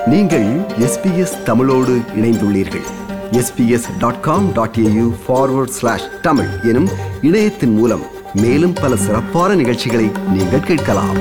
நீங்கள் எஸ்பிஎஸ் தமிழோடு இணைந்துள்ளீர்கள் SBS dot com dot AU forward slash Tamil எனும் இணையத்தின் மூலம் மேலும் பல சிறப்பான நிகழ்ச்சிகளை நீங்கள் கேட்கலாம்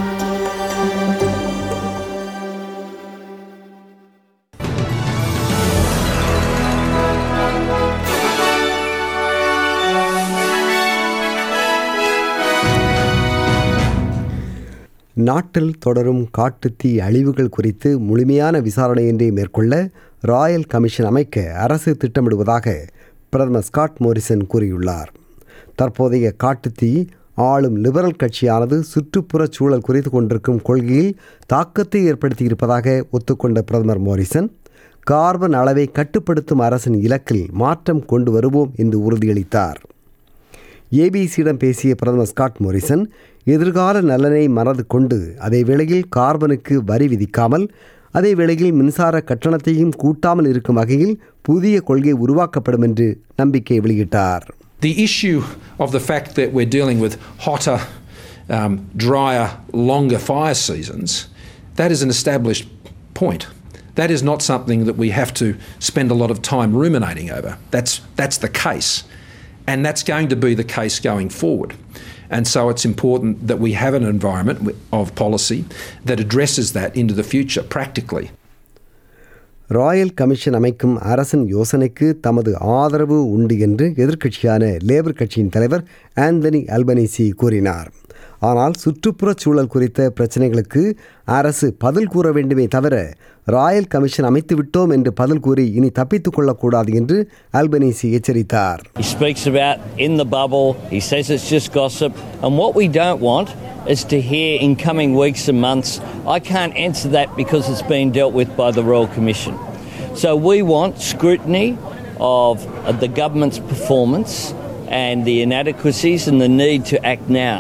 நாட்டில் தொடரும் காட்டுத்தீ அழிவுகள் குறித்து முழுமையான விசாரணையின்றி மேற்கொள்ள ராயல் கமிஷன் அமைக்க அரசு திட்டமிடுவதாக பிரதமர் ஸ்காட் மோரிசன் கூறியுள்ளார் தற்போதைய காட்டுத்தீ ஆளும் லிபரல் கட்சியானது சுற்றுப்புறச் சூழல் குறித்து கொண்டிருக்கும் கொள்கையில் தாக்கத்தை ஏற்படுத்தியிருப்பதாக ஒத்துக்கொண்ட பிரதமர் மோரிசன் கார்பன் அளவை கட்டுப்படுத்தும் அரசின் இலக்கில் மாற்றம் கொண்டு வருவோம் என்று உறுதியளித்தார் ஏபிசியிடம் பேசிய பிரதமர் ஸ்காட் மோரிசன் எதிர்கால நலனை மனது கொண்டு அதே வேளையில் கார்பனுக்கு வரி விதிக்காமல் அதே வேளையில் மின்சார கட்டணத்தையும் கூட்டாமல் இருக்கும் வகையில் புதிய கொள்கை உருவாக்கப்படும் என்று நம்பிக்கை வெளியிட்டார் The issue of the fact that we're dealing with hotter, um, drier, longer fire seasons, that is an established point. That is not something that we have to spend a lot of time ruminating over. That's, that's the case. And that's going to be the case going forward. And so it's important that we have an environment of policy that addresses that into the future practically. Royal commission அமைக்கும் அரசின் யோசனைக்கு தமது ஆதரவு உண்டு என்று எதிர்க்கட்சியான labour கட்சியின் தலைவர் ஆந்தனி அல்பனீசி கூறினார் ஆனால் சுற்றுப்புறச் சூழல் குறித்த பிரச்சனைகளுக்கு அரசு பதில் கூற வேண்டுமே தவிர ராயல் கமிஷன் அமைத்து விட்டோம் என்று பதில் கூறி இனி தப்பித்துக் கொள்ளக்கூடாது என்று அல்பனீசி எச்சரித்தார் He speaks about in the bubble, he says it's just gossip, and what we don't want is to hear in coming weeks and months, I can't answer that because it's been dealt with by the Royal Commission. So we want scrutiny of the government's performance and the inadequacies and the need to act now.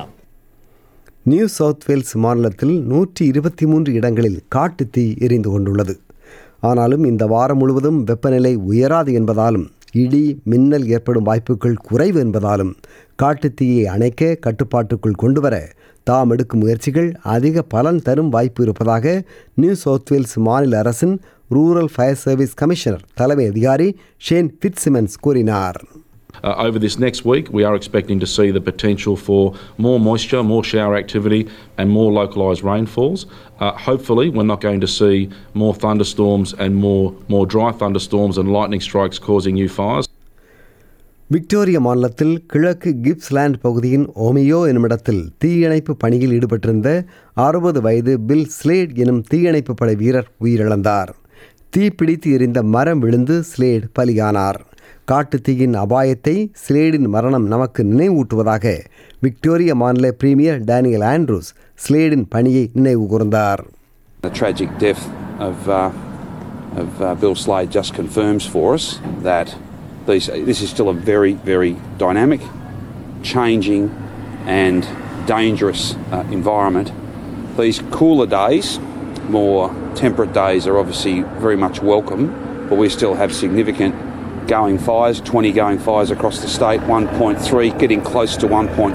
New South Wales மாநிலத்தில் நூற்றி இருபத்தி மூன்று இடங்களில் காட்டுத்தீ எரிந்து கொண்டுள்ளது ஆனாலும் இந்த வாரம் முழுவதும் வெப்பநிலை உயராது என்பதாலும் இடி மின்னல் ஏற்படும் வாய்ப்புகள் குறைவு என்பதாலும் காட்டுத்தீயை அணைக்க கட்டுப்பாட்டுக்குள் கொண்டுவர தாம் எடுக்கும் முயற்சிகள் அதிக பலன் தரும் வாய்ப்பு இருப்பதாக நியூ சவுத் வேல்ஸ் மாநில அரசின் ரூரல் ஃபயர் சர்வீஸ் கமிஷனர் தலைமை அதிகாரி ஷேன் ஃபிட்சிமன்ஸ் கூறினார் Uh, over this next week, we are expecting to see the potential for more moisture, more shower activity, and more localised rainfalls. Uh, hopefully, we're not going to see more thunderstorms and more, more dry thunderstorms and lightning strikes causing new fires. Victoria மாநிலத்தில் கிழக்கு Gippsland பகுதியின் ஓமியோ என்னுமிடத்தில் தீயணைப்பு பணியில் ஈடுபட்டிருந்த அறுபது வயது bill slate எனும் தீயணைப்பு படை வீரர் உயிரிழந்தார் தீப்பிடித்து எரிந்த மரம் விழுந்து ஸ்லேட் பலியானார் காட்டுத்தீயின் அபாயத்தை ஸ்லேடின் மரணம் நமக்கு நினைவூட்டுவதாக விக்டோரியா மாநில பிரீமியர் டேனியல் ஆண்ட்ரூஸ் ஸ்லேடின் பணியை நினைவு கூர்ந்தார் The tragic death of, uh, of uh, Bill Slade just confirms for us that these, this is still a very, very dynamic, changing, and dangerous uh, environment. These cooler days, more temperate days, are obviously very much welcome, but we still have significant going fires 20 going fires across the state, 1.3, getting close to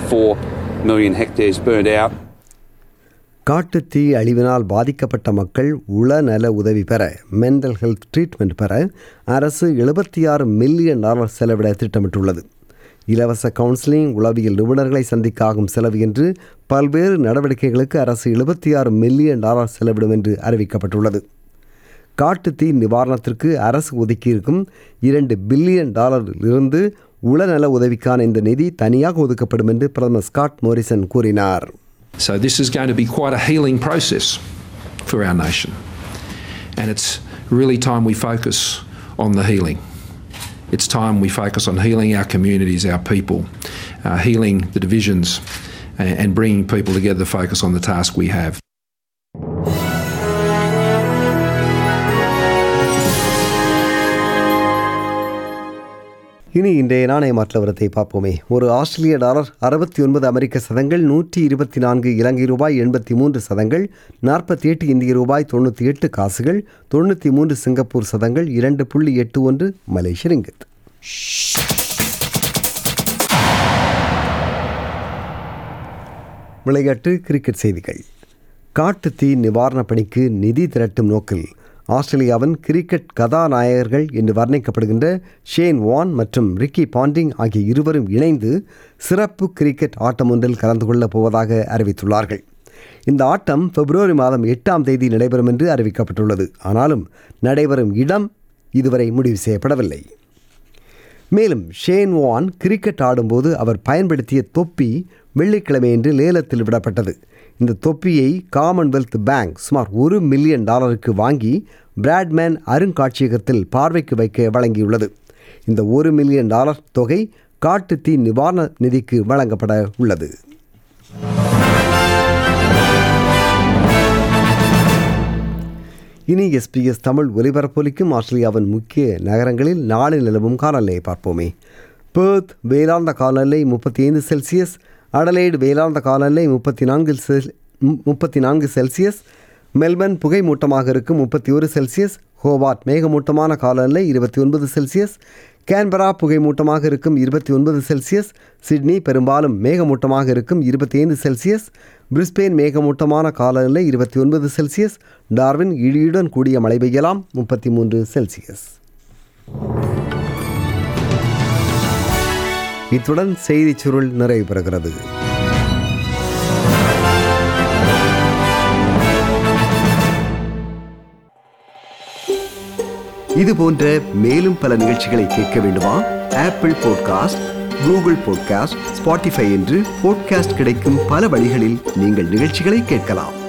1.4 million hectares burned out. காட்டுத்தீ அழிவினால் பாதிக்கப்பட்ட மக்கள் உளநல உதவி பெற mental health treatment பெற அரசு எழுபத்தி ஆறு million dollar செலவிட திட்டமிட்டுள்ளது இலவச கவுன்சிலிங் உளவியல் நிபுணர்களை சந்திக்க ஆகும் செலவு என்று பல்வேறு நடவடிக்கைகளுக்கு அரசு எழுபத்தி ஆறு மில்லியன் டாலர் செலவிடும் என்று அறிவிக்கப்பட்டுள்ளது காட்டுத்தீ நிவாரணத்திற்கு அரசு ஒதுக்கியிருக்கும் இரண்டு பில்லியன் டாலரிலிருந்து உளநல உதவிக்கான இந்த நிதி தனியாக ஒதுக்கப்படும் என்று பிரதமர் ஸ்காட் மோரிசன் கூறினார் So, this is going to be quite a healing process for our nation. And it's really time we focus on the healing. It's time we focus on healing our communities, our people, uh, healing the divisions, and, and bringing people together to focus on the task we have. இனி இன்றைய நாணய மாற்றவரத்தை பார்ப்போமே ஒரு ஆஸ்திரேலிய dollar அறுபத்தி ஒன்பது அமெரிக்க சதங்கள் நூற்றி இருபத்தி நான்கு இலங்கை ரூபாய் எண்பத்தி மூன்று சதங்கள் நாற்பத்தி எட்டு இந்திய ரூபாய் தொண்ணூற்றி எட்டு காசுகள் தொண்ணூற்றி மூன்று சிங்கப்பூர் சதங்கள் இரண்டு புள்ளி எட்டு ஒன்று மலேசிய ரிங்கித் விளையாட்டு கிரிக்கெட் செய்திகள் காட்டுத்தீ நிவாரணப் பணிக்கு நிதி திரட்டும் நோக்கில் ஆஸ்திரேலியாவின் கிரிக்கெட் கதாநாயகர்கள் என்று வர்ணிக்கப்படுகின்ற ஷேன் வான் மற்றும் ரிக்கி பாண்டிங் ஆகிய இருவரும் இணைந்து சிறப்பு கிரிக்கெட் ஆட்டம் ஒன்றில் கலந்து கொள்ளப் போவதாக அறிவித்துள்ளார்கள் இந்த ஆட்டம் பிப்ரவரி மாதம் எட்டாம் தேதி நடைபெறும் என்று அறிவிக்கப்பட்டுள்ளது ஆனாலும் நடைபெறும் இடம் இதுவரை முடிவு செய்யப்படவில்லை மேலும் ஷேன் வான் கிரிக்கெட் ஆடும்போது அவர் பயன்படுத்திய தொப்பி வெள்ளிக்கிழமையன்று லேலத்தில் விடப்பட்டது இந்த தொப்பியை காமன்வெல்த் பேங்க் சுமார் ஒரு மில்லியன் டாலருக்கு வாங்கி பிராட்மேன் அருங்காட்சியகத்தில் பார்வைக்கு வைக்க வழங்கியுள்ளது இந்த ஒரு மில்லியன் டாலர் தொகை காட்டுத்தீ நிவாரண நிதிக்கு வழங்கப்பட உள்ளது இனி எஸ்பிஎஸ் தமிழ் ஒலிபரப்பொலிக்கும் ஆஸ்திரேலியாவின் முக்கிய நகரங்களில் நாளை நிலவும் காலநிலையை பார்ப்போமே பேர்த் வேளாண்ட காலநிலை முப்பத்தி ஐந்து செல்சியஸ் அடலைடு வேளாண்ட காலநிலை முப்பத்தி நான்கு செல் முப்பத்தி நான்கு செல்சியஸ் மெல்பர்ன் புகைமூட்டமாக இருக்கும் முப்பத்தி ஒரு செல்சியஸ் ஹோபார்ட் மேகமூட்டமான காலநிலை இருபத்தி ஒன்பது செல்சியஸ் கேன்பரா புகைமூட்டமாக இருக்கும் இருபத்தி ஒன்பது செல்சியஸ் சிட்னி பெரும்பாலும் மேகமூட்டமாக இருக்கும் இருபத்தி ஐந்து செல்சியஸ் பிரிஸ்பெயின் மேகமூட்டமான காலநிலை இருபத்தி ஒன்பது செல்சியஸ் டார்வின் இடியுடன் கூடிய மழை பெய்யலாம் முப்பத்தி மூன்று செல்சியஸ் இத்துடன் செய்திச் சுருள் நிறைவு பெறுகிறது இது போன்ற மேலும் பல நிகழ்ச்சிகளை கேட்க வேண்டுமா Apple podcast Google podcast Spotify என்று பாட்காஸ்ட் கிடைக்கும் பல வழிகளில் நீங்கள் நிகழ்ச்சிகளை கேட்கலாம்